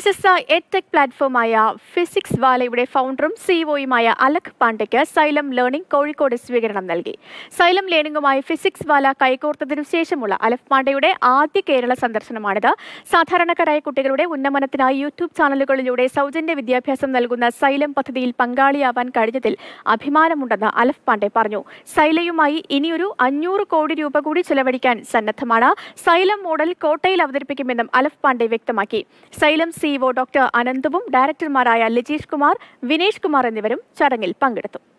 പ്രശസ്ത എഡ്ടെക് പ്ലാറ്റ്ഫോമായ ഫിസിക്സ് വാലയുടെ ഫൗണ്ടറും സിഇഒയുമായ അലക് പാണ്ഡെയ്ക്ക് സൈലം ലേണിംഗ് കോഴിക്കോട് സ്വീകരണം നൽകി സൈലം ലേണിംഗുമായി ഫിസിക്സ് വാല കൈകോർത്തതിനു ശേഷമുള്ള അലഫ് പാണ്ഡെയുടെ ആദ്യ കേരള സന്ദർശനമാണിത് സാധാരണക്കാരായ കുട്ടികളുടെ ഉന്നമനത്തിനായി യൂട്യൂബ് ചാനലുകളിലൂടെ സൗജന്യ വിദ്യാഭ്യാസം നൽകുന്ന സൈലം പദ്ധതിയിൽ പങ്കാളിയാവാൻ കഴിഞ്ഞതിൽ അഭിമാനമുണ്ടെന്ന് അലഫ് പാണ്ഡെ പറഞ്ഞു സൈലയുമായി ഇനിയൊരു അഞ്ഞൂറ് കോടി രൂപ കൂടി ചെലവഴിക്കാൻ സന്നദ്ധമാണ് സൈലം മോഡൽ കോട്ടയിൽ അവതരിപ്പിക്കുമെന്നും അലഫ് പാണ്ഡെ വ്യക്തമാക്കി സൈലം സിഇഒ ഡോക്ടർ അനന്തുവും ഡയറക്ടർമാരായ ലിജീഷ് കുമാർ വിനേഷ് കുമാർ എന്നിവരും ചടങ്ങിൽ പങ്കെടുത്തു